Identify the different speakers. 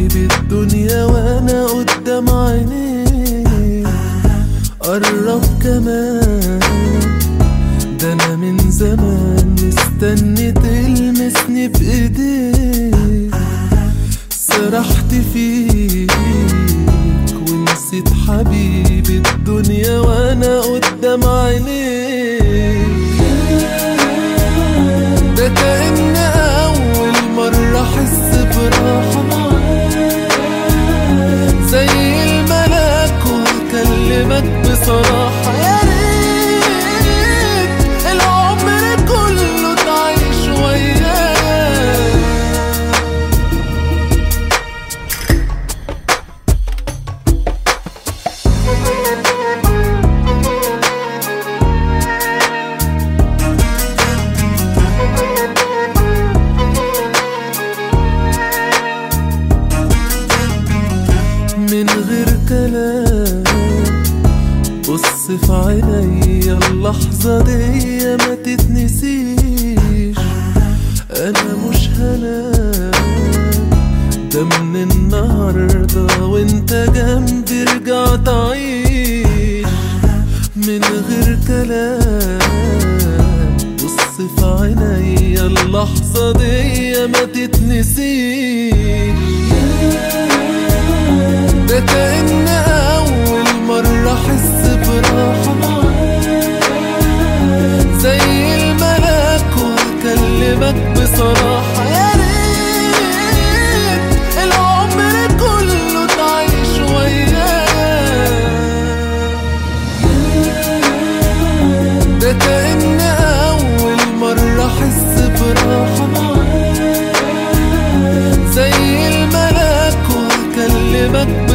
Speaker 1: حبيبي الدنيا وانا قدام عينيك قرب كمان ده انا من زمان مستني تلمسني بايديك سرحت فيك ونسيت حبيبي الدنيا وانا قدام عينيك ده كأن أول مرة أحس براحة زي الملاك وأكلمك بصراحة يا ريت العمر كله تعيش ويايا من غير كلام بص في عينيا اللحظة دي ما تتنسيش أنا مش هنام ده من النهاردة وانت جنبي رجع تعيش من غير كلام بص في عينيا اللحظة دي ما تتنسيش ده كأن أول مرة أحس براحة زي الملاك وأكلمك بصراحة يا ريت العمر كله تعيش ويايا ده كأن أول مرة أحس براحة زي الملاك وأكلمك